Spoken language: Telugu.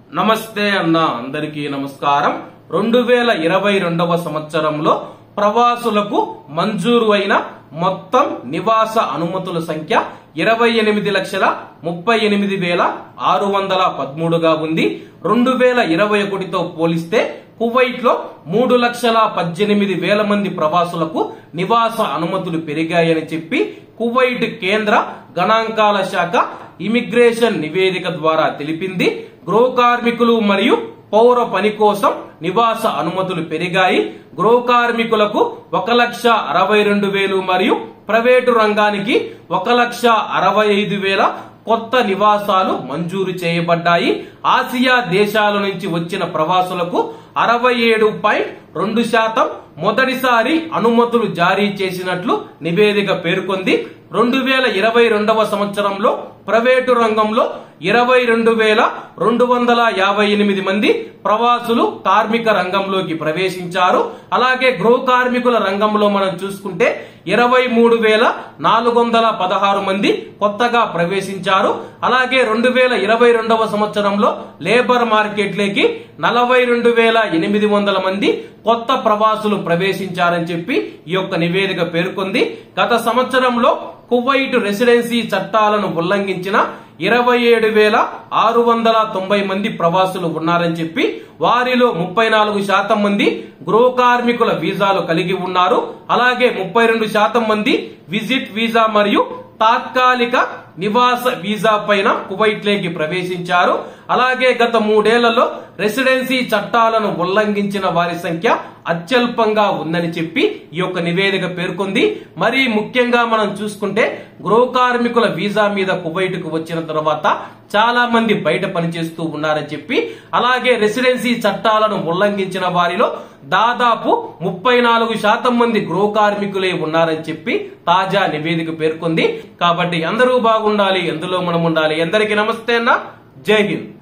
నమస్తే అన్న అందరికీ నమస్కారం రెండు వేల ఇరవై రెండవ సంవత్సరంలో ప్రవాసులకు మంజూరు అయిన మొత్తం నివాస అనుమతుల సంఖ్య ఇరవై ఎనిమిది లక్షల ముప్పై ఎనిమిది వేల ఆరు వందల పదమూడుగా ఉంది రెండు వేల ఇరవై ఒకటితో పోలిస్తే కువైట్ లో మూడు లక్షల పద్దెనిమిది వేల మంది ప్రవాసులకు నివాస అనుమతులు పెరిగాయని చెప్పి కువైట్ కేంద్ర గణాంకాల శాఖ ఇమిగ్రేషన్ నివేదిక ద్వారా తెలిపింది గృహ కార్మికులు మరియు పౌర పని కోసం నివాస అనుమతులు పెరిగాయి గృహ కార్మికులకు ఒక లక్ష అరవై రెండు వేలు మరియు ప్రైవేటు రంగానికి ఒక లక్ష అరవై ఐదు వేల కొత్త నివాసాలు మంజూరు చేయబడ్డాయి ఆసియా దేశాల నుంచి వచ్చిన ప్రవాసులకు అరవై ఏడు పాయింట్ రెండు శాతం మొదటిసారి అనుమతులు జారీ చేసినట్లు నివేదిక పేర్కొంది రెండు వేల ఇరవై రెండవ సంవత్సరంలో ప్రైవేటు రంగంలో ఇరవై రెండు వేల రెండు వందల యాభై ఎనిమిది మంది ప్రవాసులు కార్మిక రంగంలోకి ప్రవేశించారు అలాగే గృహ కార్మికుల రంగంలో మనం చూసుకుంటే ఇరవై మూడు వేల నాలుగు వందల పదహారు మంది కొత్తగా ప్రవేశించారు అలాగే రెండు వేల ఇరవై రెండవ సంవత్సరంలో లేబర్ మార్కెట్లోకి నలభై రెండు వేల ఎనిమిది వందల మంది కొత్త ప్రవాసులు ప్రవేశించారని చెప్పి ఈ యొక్క నివేదిక పేర్కొంది గత సంవత్సరంలో కువైట్ రెసిడెన్సీ చట్టాలను ఉల్లంఘించిన ఇరవై ఏడు వేల ఆరు వందల తొంభై మంది ప్రవాసులు ఉన్నారని చెప్పి వారిలో ముప్పై నాలుగు శాతం మంది గృహ కార్మికుల వీసాలు కలిగి ఉన్నారు అలాగే ముప్పై రెండు శాతం మంది విజిట్ వీసా మరియు తాత్కాలిక నివాస వీసా పైన కువైట్ లేకి ప్రవేశించారు అలాగే గత మూడేళ్లలో రెసిడెన్సీ చట్టాలను ఉల్లంఘించిన వారి సంఖ్య అత్యల్పంగా ఉందని చెప్పి ఈ యొక్క నివేదిక పేర్కొంది మరి ముఖ్యంగా మనం చూసుకుంటే గృహ కార్మికుల వీసా మీద కువైట్ కు వచ్చిన తర్వాత చాలా మంది బయట పనిచేస్తూ ఉన్నారని చెప్పి అలాగే రెసిడెన్సీ చట్టాలను ఉల్లంఘించిన వారిలో దాదాపు ముప్పై నాలుగు శాతం మంది గృహ కార్మికులే ఉన్నారని చెప్పి తాజా నివేదిక పేర్కొంది కాబట్టి అందరూ బాగుండాలి ఎందులో మనం ఉండాలి అందరికీ నమస్తే అన్న జై హింద్